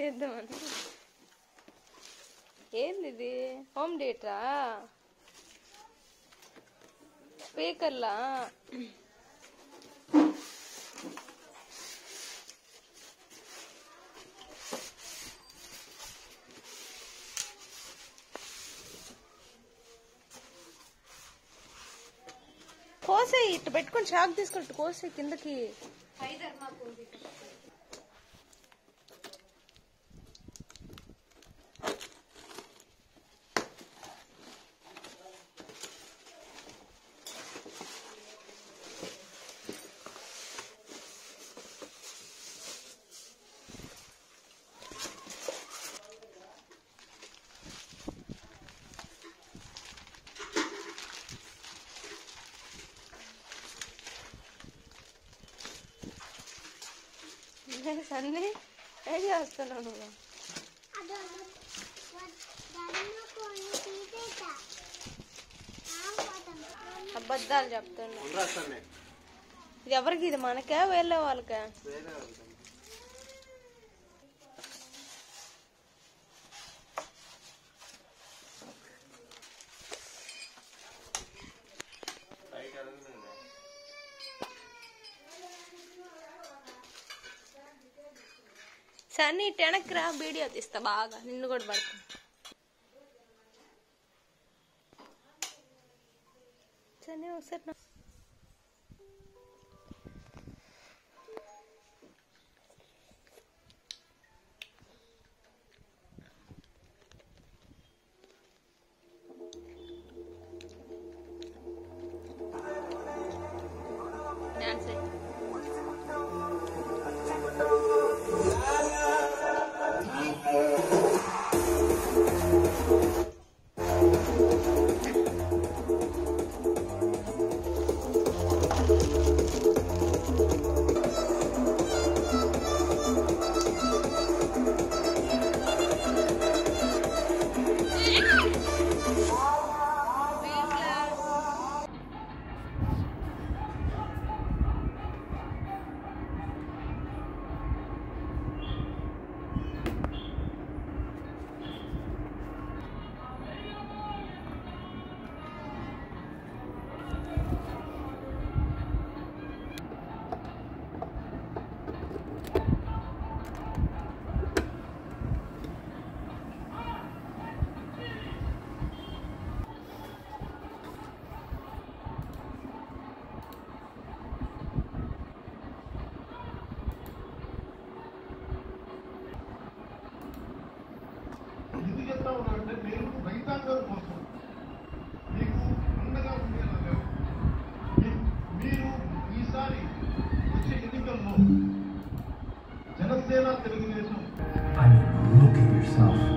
తీద్దామని ఏంది ఇది హోమ్ థియేటరా స్పీకర్లా కోసే ఇట్టు పెట్టుకొని షాక్ తీసుకుంటు కోసే కిందకి సన్ని ఏం చేస్తున్నావు నువ్వు అబద్ధాలు చెప్తున్నా ఉండరాస్తానే ఇది ఎవరికి ఇది మనకా వేరే వాళ్ళకా వేరే వాళ్ళకి. పైకి అడగలేదు. సన్నీ టెనక్ రా వీడియో తీస్తా బాగా నిన్ను కూడా పడుతుంది సన్నీ ఒకసారి నా- డాన్స్ చెయ్. ఎందుకు చెప్తా ఉన్నానంటే నేను రైతాంగం కోసం మీకు అండగా ఉండేలా లేవు మీ- మీరు ఈసారి వచ్చే ఎన్నికల్లో Janasena Telugu Desam I mean, look at yourself.